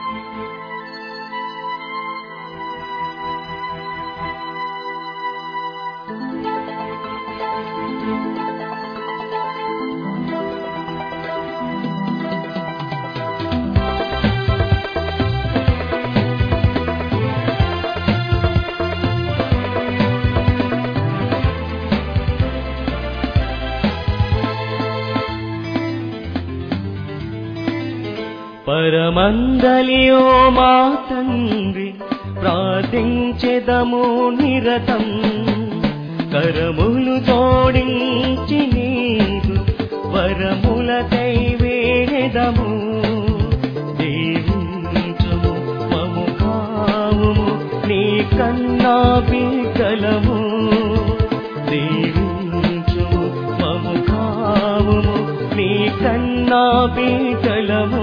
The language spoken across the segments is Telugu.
పరమందలియో మా తండ్రి ప్రార్థించెదము నిరతం కరములు జోడించి నీదు వరములకై వేడెదము దీవించుము మము కావుము నీ కన్నా బిడ్డలము దీవించుము మము కావుము నీ కన్నా బిడ్డలము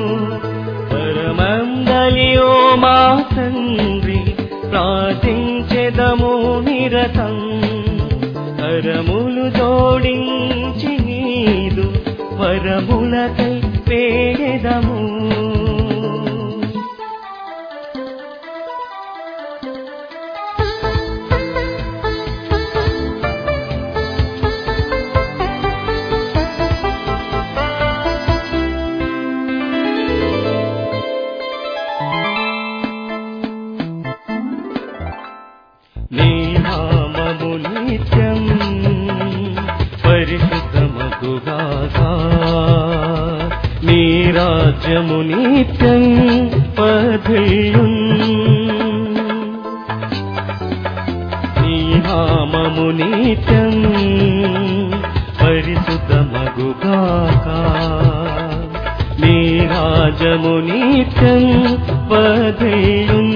పరమందలియో మా తండ్రి ప్రార్థించెదము నిరతం కరములు జోడించి నీదు వరములకై పేడెదము నీ నామము నిత్యం పరిశుద్ధమగుగాక నీ రాజ్యము నిత్యం పదియున్ నీ నామము నిత్యం పరిశుద్ధమగుగాక నీ రాజము నిత్యం పదియున్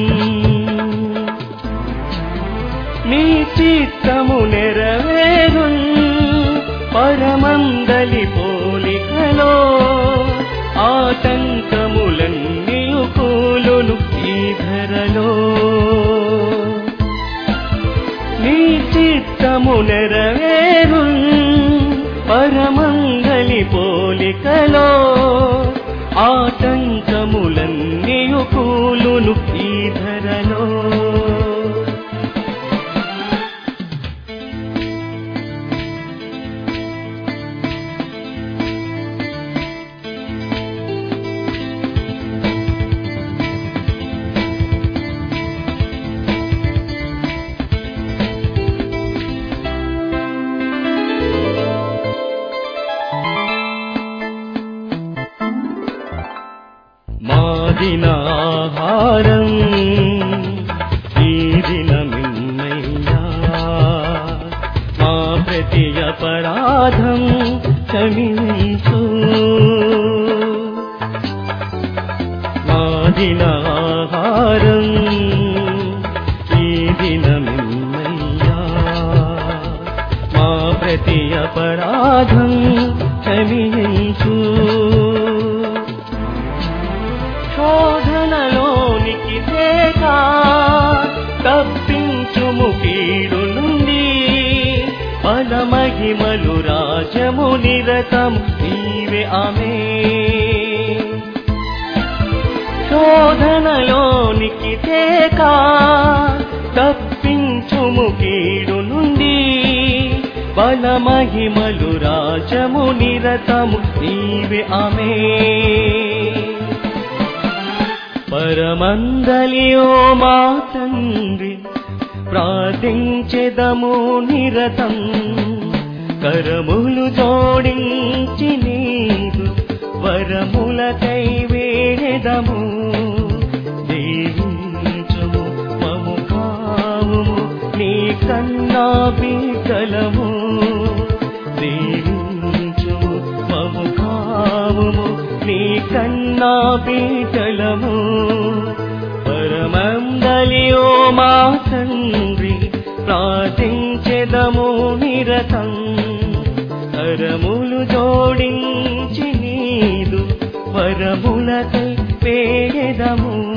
నీ చిత్తము నెరవేరు పరమందలి పోలికలో ఆటంకములన్నీ కూలును ఈ ధరలో నీ చిత్తము నెరవేరు పరమంగలి పోలికలో ఆటంకములన్నీ కూలును ఈ ధరలో మాదిన ఆహారం ఈ దినమిన్నయ్యా మా ప్రతి అపరాధం క్షమించు మాదిన ఆహారం ఈ దినమిన్నయ్యా మా ప్రతి అపరాధం క్షమించు శోధనలోనికి తేక తప్పించుము కీడు నుండి పదమహిమలు రాజము నిరతం నీవే ఆమె శోధనలోనికి తేక తప్పించుము కీడు నుండి బలమహిమలు రాజము నిరతము నీవే ఆమె పరమందలియో మా తండ్రి ప్రార్థించెదము నిరతం కరములు జోడించి నీదు వరములకై వేడెదము దీవించుము మము కావుము నీ కన్నా బిడ్డలము దీవించుము మము కావుము నీ కన్నా బిడ్డలము పరమందలియో మా తండ్రి ప్రార్థించెదము నిరతం కరములు జోడించి నీదు వరములకై పేడెదము